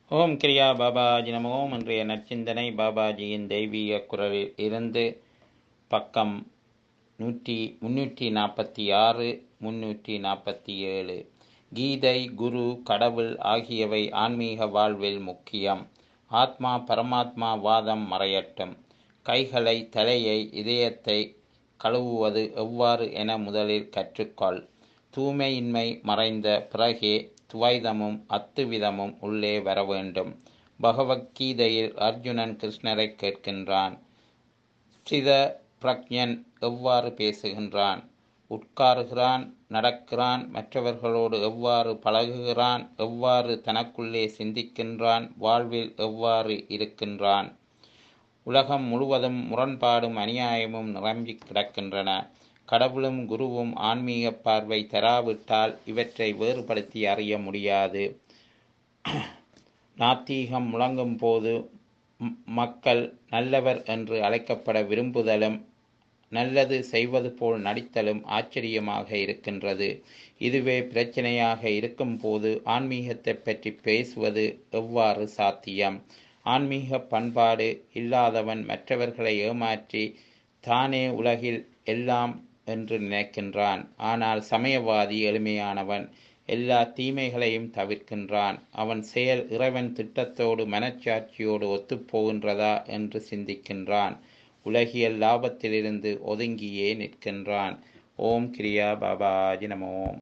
ஓம் கிரியா பாபாஜி நமோ இன்றைய நற்சிந்தனை பாபாஜியின் தெய்வீக குரலில் இருந்து பக்கம் நூற்றி முன்னூற்றி நாற்பத்தி ஆறு முன்னூற்றி நாற்பத்தி ஏழு கீதை குரு கடவுள் ஆகியவை ஆன்மீக வாழ்வில் முக்கியம் ஆத்மா பரமாத்மா வாதம் மறையட்டும் கைகளை தலையை இதயத்தை கழுவுவது எவ்வாறு என முதலில் கற்றுக்கொள் தூய்மையின்மை மறைந்த பிறகே துவைதமும் அத்துவிதமும் உள்ளே வர வேண்டும் பகவத்கீதையில் அர்ஜுனன் கிருஷ்ணரை கேட்கின்றான் சித பிரக்ஞன் எவ்வாறு பேசுகின்றான் உட்காருகிறான் நடக்கிறான் மற்றவர்களோடு எவ்வாறு பழகுகிறான் எவ்வாறு தனக்குள்ளே சிந்திக்கின்றான் வாழ்வில் எவ்வாறு இருக்கின்றான் உலகம் முழுவதும் முரண்பாடும் அநியாயமும் நிரம்பி கிடக்கின்றன கடவுளும் குருவும் ஆன்மீக பார்வை தராவிட்டால் இவற்றை வேறுபடுத்தி அறிய முடியாது நாத்தீகம் முழங்கும் போது மக்கள் நல்லவர் என்று அழைக்கப்பட விரும்புதலும் நல்லது செய்வது போல் நடித்தலும் ஆச்சரியமாக இருக்கின்றது இதுவே பிரச்சனையாக இருக்கும்போது ஆன்மீகத்தை பற்றி பேசுவது எவ்வாறு சாத்தியம் ஆன்மீக பண்பாடு இல்லாதவன் மற்றவர்களை ஏமாற்றி தானே உலகில் எல்லாம் என்று நினைக்கின்றான் ஆனால் சமயவாதி எளிமையானவன் எல்லா தீமைகளையும் தவிர்க்கின்றான் அவன் செயல் இறைவன் திட்டத்தோடு மனச்சாட்சியோடு ஒத்துப்போகின்றதா என்று சிந்திக்கின்றான் உலகியல் லாபத்திலிருந்து ஒதுங்கியே நிற்கின்றான் ஓம் கிரியா பாபாஜி நமோம்